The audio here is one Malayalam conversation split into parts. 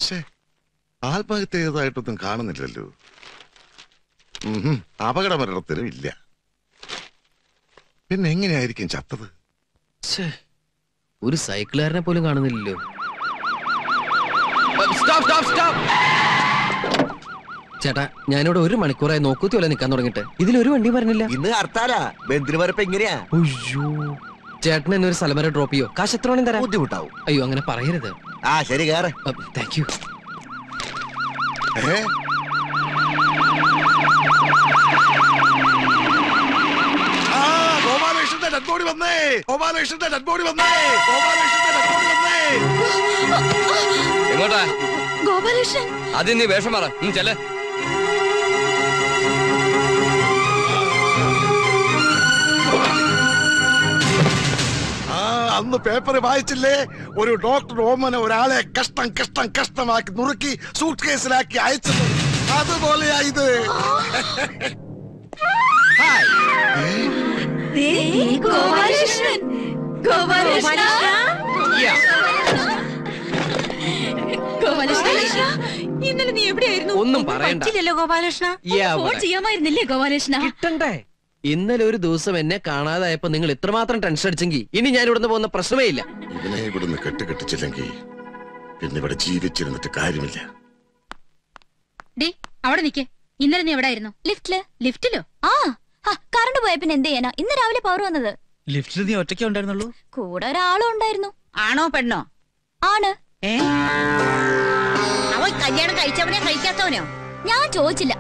ഛേ ആത്മഹത്യ ചെയ്തതായിട്ടൊന്നും കാണുന്നില്ലല്ലോ ഉഹും, അപകടമരണത്തിനും ഇല്ല പിന്നെ എങ്ങനെയായിരിക്കും ചത്തത് ഛേ, ഒരു സൈക്കിളുകാരനെ പോലും കാണുന്നില്ലല്ലോ സ്റ്റോപ്പ് സ്റ്റോപ്പ് സ്റ്റോപ്പ് ചേട്ടാ ഞാനിവിടെ ഒരു മണിക്കൂറായി നോക്കൂത്തി പോലെ നിൽക്കാൻ തുടങ്ങിയിട്ട് ഇതിലൊരു വണ്ടി പറഞ്ഞില്ല ഇന്ന് ഹർത്താലാ ബന്ദിന് വരപ്പ് എങ്ങനെയാ അയ്യോ ചേട്ടൻ എന്നെ ഒരു സ്ഥലം വരെ ഡ്രോപ്പ് ചെയ്യോ കാശ് എത്ര വേണം തരാം ബുദ്ധിമുട്ടാവും അയ്യോ അങ്ങനെ പറയരുത് ആ ശരി കേറ് താങ്ക് യു ഏ ആ, ഗോപാലകൃഷ്ണന്റെ ഡെഡ് ബോഡി വന്നേ ഗോപാലകൃഷ്ണന്റെ ഡെഡ് ബോഡി വന്നേ ഗോപാലകൃഷ്ണന്റെ ഡെഡ് ബോഡി വന്നേ എങ്ങോട്ടാ ഗോപാലകൃഷ്ണൻ ആദ്യം നീ വേഷം മാറ ചെല്ലേ ആ അന്ന് പേപ്പർ വായിച്ചില്ലേ ഒരു ഡോക്ടർ ഓമന ഒരാളെ കഷ്ടം കഷ്ടം കഷ്ടമാക്കി നുറുക്കി സൂട്ട് കേസിലാക്കി അയച്ചത് അതുപോലെയാ ഇത് ഗോപാലകൃഷ്ണൻ ഗോപാലകൃഷ്ണ ഗോപാലകൃഷ്ണ ഇന്നലെ നീ എവിടെയായിരുന്നു ഒന്നും പറയണ്ട. പറ്റില്ലല്ലോ ഗോപാലകൃഷ്ണ Yeah, ഫോൺ ഇവിടെ. ചെയ്യാമായിരുന്നില്ലേ ഗോപാലകൃഷ്ണ കിട്ടണ്ടേ ഇന്നലെ ഒരു ദിവസം എന്നെ കാണാതായപ്പോ നിങ്ങൾ ഇത്രമാത്രം ടെൻഷൻ അടിച്ചെങ്കിൽ ഇനി ഞാൻ ഇവിടുന്ന് പോകുന്ന പ്രശ്നമേ ഇല്ല ഇവനെ ഇവിടുന്ന് കെട്ടുകെട്ടിച്ചില്ലെങ്കിൽ പിന്നെ ഇവിടെ ജീവിച്ചിരുന്നിട്ട് കാര്യമില്ല ഡേ അവിടെ നിക്ക് ഇന്നലെ നീ എവിടായിരുന്നു ലിഫ്റ്റില് ലിഫ്റ്റിലോ ആ ആ, കറണ്ട് പോയ പിന്നെ എന്ത് ചെയ്യാനാ ഇന്ന് രാവിലെ പവർ വന്നത് ലിഫ്റ്റിൽ നീ ഒറ്റയ്ക്കേ ഉണ്ടായിരുന്നുള്ളൂ കൂടെ ഒരാളും ഉണ്ടായിരുന്നു ആണോ പെണ്ണോ ആണ് ഏ അവൻ കല്യാണം കഴിച്ചവനെ കഴിക്കാത്തവനോ ഞാൻ ചോദിച്ചില്ല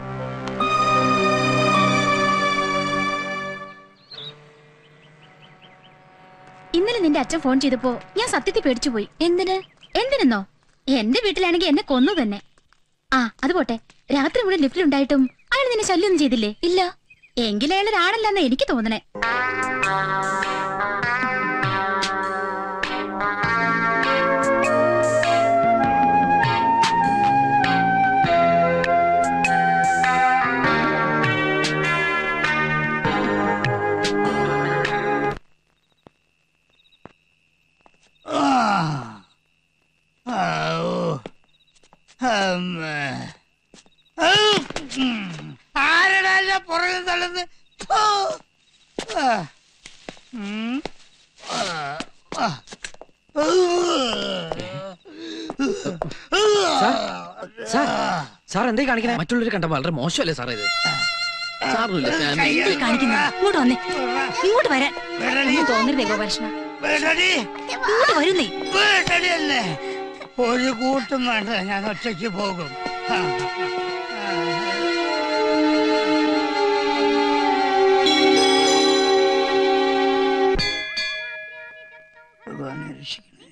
ഇന്നലെ നിന്റെ അച്ഛൻ ഫോൺ ചെയ്തപ്പോ ഞാൻ സത്യത്തിൽ പേടിച്ചു പോയി എന്തിന് എന്തിനെന്നോ എന്റെ വീട്ടിലാണെങ്കിൽ എന്നെ കൊന്നു തന്നെ ആ അത് പോട്ടെ രാത്രി മുഴുവൻ ലിഫ്റ്റിലുണ്ടായിട്ടും അയാൾ നിന്നെ ശല്യമൊന്നും ചെയ്തില്ലേ ഇല്ല എങ്കിലും അയാൾ ഒരാളല്ലെന്ന് എനിക്ക് തോന്നണേ ആരടല്ല പുറകെ തള്ളുന്നത് ഫോ. ആ. ഉം. ആ. ആ. സാർ സാർ എന്തേ കാണിക്കണേ മറ്റുള്ളവർ കണ്ട വളരെ മോശമല്ലേ സാർ ഇത് സാറിനില്ല ഫാമിലി കാണിക്കുന്നു ഇങ്ങോട്ട് വന്നേ ഇങ്ങോട്ട് വരാൻ വേണ്ടടി. ഒന്നും തോന്നരുതേ ഗോപാലകൃഷ്ണ വേണ്ടടി. ഇങ്ങോട്ട് വരുന്നേ വേണ്ടടിയല്ലേ ഒരു കൂട്ടും വേണ്ട ഞാൻ ഒറ്റയ്ക്ക് പോകും ആ. ആ. ഭഗവാനെ രക്ഷിക്കണേ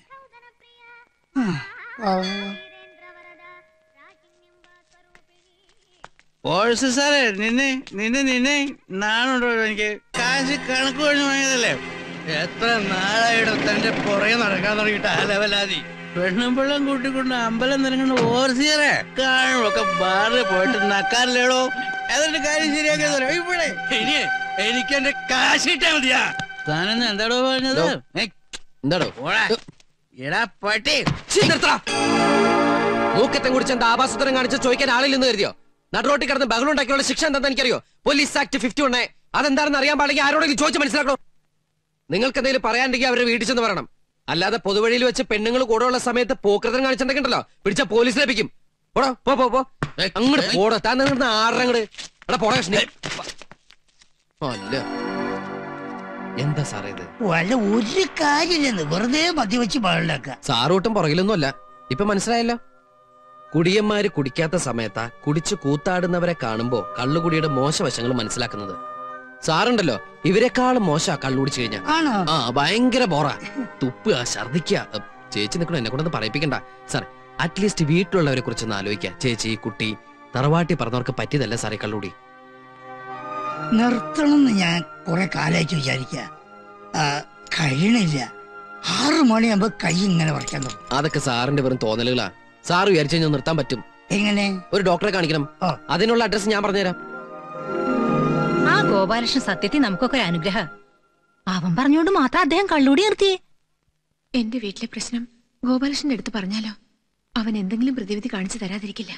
പോഴ്സ് സാറേ നിന്നെ നിന്നെ നിന്നെ നാണുണ്ടോ എനിക്ക് കാശ് കണക്ക് കഴിഞ്ഞ് വാങ്ങിയതല്ലേ എത്ര നാളായിട്ട് തന്റെ പുറകെ നടക്കാൻ തുടങ്ങിയിട്ട് ആ ലെവലാതി പെണ്ണും പിള്ളം കൂട്ടിക്കൊണ്ട് അമ്പലം നിറങ്ങുന്ന ഓർസിയറെ കാണുമൊക്കെ ബാറിൽ പോയിട്ട് നക്കാറില്ലേടോ എന്നിട്ട് കാര്യം ശരിയാക്കിയത് തരാം. ഇവിടെ ഇനി എനിക്ക് എന്റെ കാശ് കിട്ടാ മതിയാ താനെന്ന് എന്താടോ പറഞ്ഞത് ഡോ. ഏയ്, എന്താടോ പോടാ. എടാ പട്ടി ഛീ, നിർത്തടാ. മൂക്കറ്റം കുടിച്ച് എന്താ ആഭാസത്തരം കാണിച്ച് ചോദിക്കാൻ ആളില്ലെന്ന് കരുതിയോ നടുറോട്ടിൽ കിടന്ന് ബഹളം ഉണ്ടാക്കിയുള്ള ശിക്ഷ എന്താണെന്ന് എനിക്കറിയോ പോലീസ് ആക്ട് ഫിഫ്റ്റി ഉണ്ടേ അതെന്താണെന്ന് അറിയാൻ പാടില്ലെങ്കിൽ ആരോടെങ്കിലും ചോദിച്ച് മനസ്സിലാക്കണോ നിങ്ങൾക്ക് എന്തെങ്കിലും പറയാണ്ടെങ്കിൽ അവരെ വീട്ടിൽ ചെന്ന് പറയണം അല്ലാതെ പൊതുവഴിയിൽ വെച്ച് പെണ്ണുങ്ങൾ കൂടെ ഉള്ള സമയത്ത് പോക്കൃതം കാണിച്ചിട്ടുണ്ടല്ലോ പിടിച്ച പോലീസ് ലഭിക്കും പോടോ പോ പോ പോ അങ്ങോട്ട് പോടോ താൻ നിന്ന് ആറങ്ങട് എടാ പോടാ കൃഷ്ണ അല്ല എന്താ സാറേ ഇത് വല്ല ഒരു കാര്യമില്ലെന്ന് വെറുതെ മദ്യവെച്ച് പാടില്ലാക്ക സാറൂട്ടും പുറകിലൊന്നും അല്ല ഇപ്പൊ മനസ്സിലായല്ലോ കുടിയന്മാര് കുടിക്കാത്ത സമയത്താ കുടിച്ചു കൂത്താടുന്നവരെ കാണുമ്പോ കള്ളുകുടിയുടെ മോശവശങ്ങൾ മനസ്സിലാക്കുന്നത് സാറുണ്ടല്ലോ ഇവരെക്കാളും മോശ കള്ളുടിച്ചു കഴിഞ്ഞാ ആണോ ആ ഭയങ്കര ബോറാ തുപ്പുക ഛർദിക്കുക ഉം, ചേച്ചി നിൽക്കണം എന്നെ കൊണ്ടൊന്നും പറയിപ്പിക്കണ്ട സാർ അറ്റ്ലീസ്റ്റ് വീട്ടിലുള്ളവരെ കുറിച്ചൊന്ന് ആലോചിക്കുക ചേച്ചി കുട്ടി തറവാട്ടി പറഞ്ഞവർക്ക് പറ്റിയതല്ല സാറേ കള്ളുടി നിർത്തണമെന്ന് ഞാൻ കുറെ കാലായിട്ട് വിചാരിക്ക കഴിയണില്ല ആറു മണിയാകുമ്പോ കൈ ഇങ്ങനെ പറിക്കാൻ തുടങ്ങും അതൊക്കെ സാറിന്റെ വെറും തോന്നലുകളാ സാർ വിചാരിച്ചു കഴിഞ്ഞാൽ നിർത്താൻ പറ്റും എങ്ങനെ ഒരു ഡോക്ടറെ കാണിക്കണം ആ. അതിനുള്ള അഡ്രസ് ഞാൻ പറഞ്ഞുതരാം ആ ഗോപാലകൃഷ്ണൻ സത്യത്തിൽ നമുക്കൊക്കെ ഒരു അനുഗ്രഹ അവൻ പറഞ്ഞോണ്ട് മാത്രം അദ്ദേഹം കള്ളൂടി നിർത്തിയേ എന്റെ വീട്ടിലെ പ്രശ്നം ഗോപാലകൃഷ്ണന്റെ അടുത്ത് പറഞ്ഞാലോ അവൻ എന്തെങ്കിലും പ്രതിവിധി കാണിച്ചു തരാതിരിക്കില്ല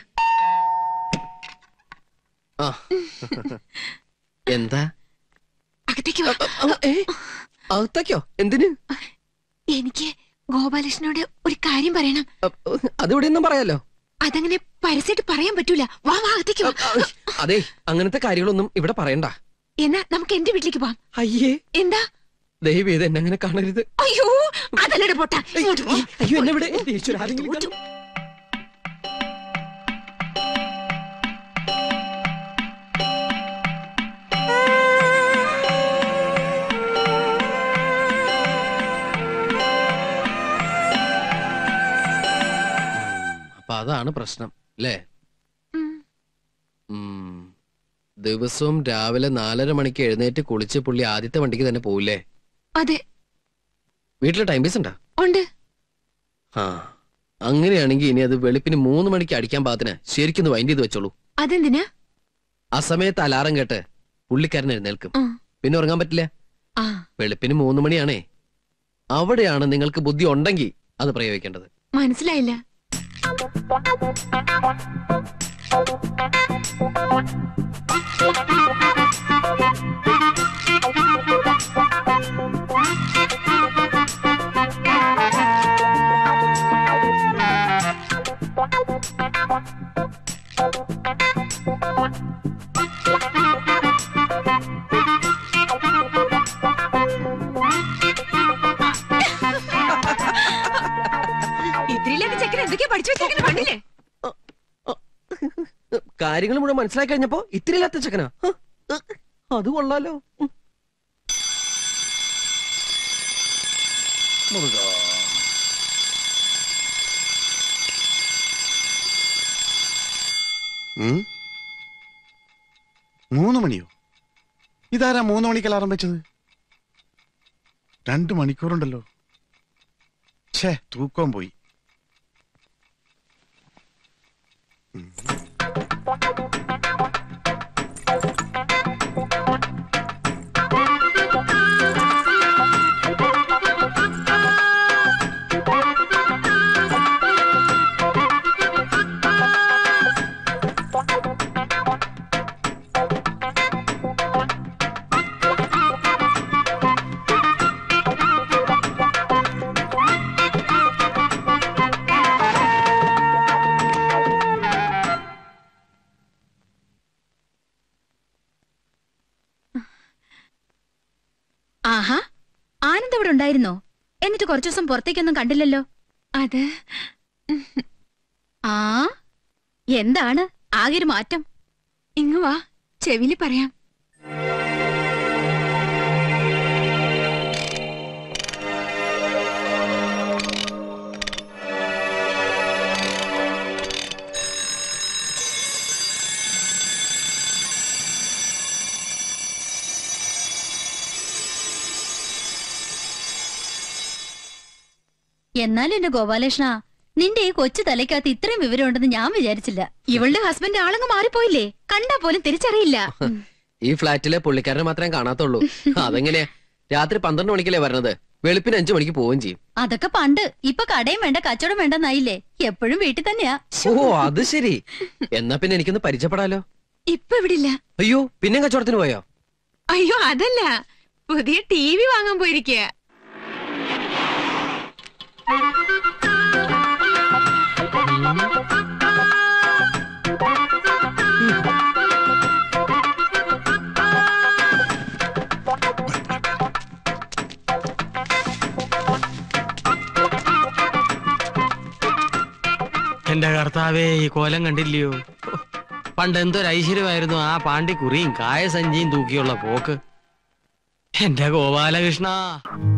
ആ എന്താ അകത്തേക്ക് വാ ആ, ഏ അകത്തേക്കോ എന്തിന് എനിക്ക് ഗോപാലകൃഷ്ണനോട് ഒരു കാര്യം പറയണം അതിവിടെ ഒന്നും പറയാലോ അതങ്ങനെ പരസ്യമായിട്ട് പറയാൻ പറ്റൂല വാ വാ അകത്തേക്ക് വാ അതെ അങ്ങനത്തെ കാര്യങ്ങളൊന്നും ഇവിടെ പറയണ്ട എന്നാ നമുക്ക് എന്റെ വീട്ടിലേക്ക് പോവാം അയ്യേ എന്താ ദയവ് ചെയ്ത് എന്നെ അങ്ങനെ കാണരുത് അയ്യോ അതല്ലട പൊട്ട ഇങ്ങോട്ട് വാ. അയ്യോ എന്നെ ഇവിടെ ഈശ്വരാ, ആരെങ്കിലും കാണും. അപ്പൊ അതാണ് പ്രശ്നം അല്ലേ ഉം. ഉം. ദിവസവും രാവിലെ നാലര മണിക്ക് എഴുന്നേറ്റ് കുളിച്ച് പുള്ളി ആദ്യത്തെ വണ്ടിക്ക് തന്നെ പോവില്ലേ അതെ വീട്ടിൽ ടൈം പീസ് ഉണ്ടാ ഉണ്ട് ആ അങ്ങനെയാണെങ്കിൽ ഇനി അത് വെളുപ്പിന് മൂന്ന് മണിക്ക് അടിക്കാൻ പാകത്തിന് ശരിക്കും വൈൻഡ് ചെയ്ത് വെച്ചോളൂ അതെന്തിനാ ആ സമയത്ത് അലാറം കേട്ട് പുള്ളിക്കാരൻ എഴുന്നേൽക്കും ആ. പിന്നെ ഉറങ്ങാൻ പറ്റില്ല ആ വെളുപ്പിന് മൂന്ന് മണിയാണേ അവിടെയാണ് നിങ്ങൾക്ക് ബുദ്ധി ഉണ്ടെങ്കിൽ അത് പ്രയോഗിക്കേണ്ടത് മനസ്സിലായില്ല ഇത്തിരിയില്ലാത്ത ചെക്കൻ എന്തൊക്കെയാ പഠിച്ചു വെച്ചേക്കണ കണ്ടില്ലേ കാര്യങ്ങൾ മുഴുവൻ മനസ്സിലാക്കി കഴിഞ്ഞപ്പോ ഇത്തിരി ഇല്ലാത്ത ചെക്കനാ ഹ, ഹ, അത് കൊള്ളാലോ ഉം. ഉം? മൂന്ന് മണിയോ ഇതാരാ മൂന്ന് മണിക്ക് അലാറം വെച്ചത് രണ്ടു മണിക്കൂറുണ്ടല്ലോ ഛേ തൂക്കം പോയി ഉം. ആഹാ ആനന്ദ് ഇവിടെ ഉണ്ടായിരുന്നോ എന്നിട്ട് കുറച്ചു ദിവസം പുറത്തേക്കൊന്നും കണ്ടില്ലല്ലോ അത് ആ എന്താണ് ആകെ ഒരു മാറ്റം ഇങ്ങ് വാ ചെവില് പറയാം എന്നാലും എന്റെ ഗോപാലകൃഷ്ണ നിന്റെ ഈ കൊച്ചു തലയ്ക്കകത്ത് ഇത്രയും വിവരമുണ്ടെന്ന് ഞാൻ വിചാരിച്ചില്ല ഇവളുടെ ഹസ്ബൻഡ് ആളങ്ങ് മാറിപ്പോയില്ലേ കണ്ടാ പോലും തിരിച്ചറിയില്ല ഈ ഫ്ലാറ്റിലെ പുള്ളിക്കാരനെ മാത്രമേ കാണാത്തുള്ളൂ അതെങ്ങനെയാ രാത്രി പന്ത്രണ്ട് മണിക്കല്ലേ വരണത് വെളുപ്പിന് അഞ്ചു മണിക്ക് പോവുകയും ചെയ്യും അതൊക്കെ പണ്ട് ഇപ്പൊ കടയും വേണ്ട കച്ചവടം വേണ്ടെന്നായില്ലേ എപ്പോഴും വീട്ടിൽ തന്നെയാ ഓ അത് ശരി എന്നാ പിന്നെ എനിക്കൊന്ന് പരിചയപ്പെടാലോ ഇപ്പൊ ഇവിടെ ഇല്ല അയ്യോ പിന്നെ കച്ചവടത്തിന് പോയോ അയ്യോ അതല്ല പുതിയ ടി വി വാങ്ങാൻ പോയിരിക്കുക എന്റെ കർത്താവേ ഈ കോലം കണ്ടില്ലയോ പണ്ട് എന്തൊരു ഐശ്വര്യമായിരുന്നു ആ പാണ്ടി കുറിയും കായസഞ്ചിയും തൂക്കിയുള്ള പോക്ക് എന്റെ ഗോപാലകൃഷ്ണ